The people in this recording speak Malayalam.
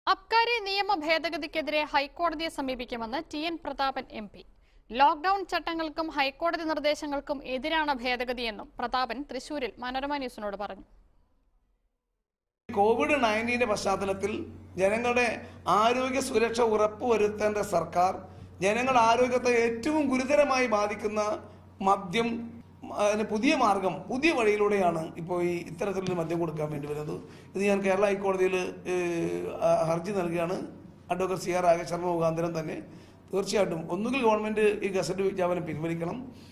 അബ്കാരി നിയമ ഭേദഗതിക്കെതിരെ ഹൈക്കോടതിയെ സമീപിക്കുമെന്ന് T N Prathapan M P lockdown ചട്ടങ്ങൾക്കും ഹൈക്കോടതി നിർദ്ദേശങ്ങൾക്കും എതിരാണ് ഭേദഗതിയെന്നും പ്രതാപൻ തൃശൂരിൽ മനോരമ ന്യൂസിനോട് പറഞ്ഞു കോവിഡ് നയൻറ്റീൻ്റെ പശ്ചാത്തലത്തിൽ ജനങ്ങളുടെ ആരോഗ്യ സുരക്ഷ ഉറപ്പുവരുത്തേണ്ട സർക്കാർ ജനങ്ങളുടെ ആരോഗ്യത്തെ ഏറ്റവും ഗുരുതരമായി ബാധിക്കുന്ന മദ്യം അതിന് പുതിയ മാർഗം പുതിയ വഴിയിലൂടെയാണ് ഇപ്പോൾ ഈ ഇത്തരത്തിലൊരു മദ്യം കൊടുക്കാൻ വേണ്ടി വരുന്നത് ഇത് ഞാൻ കേരള ഹൈക്കോടതിയിൽ ഏഹ്, ആ, ഹർജി നൽകുകയാണ് advocate C R Rakesh Sharma മുഖാന്തരം തന്നെ തീർച്ചയായിട്ടും ഒന്നുകിൽ ഗവൺമെന്റ് ഈ ഗസറ്റ് വിജ്ഞാപനം പിൻവലിക്കണം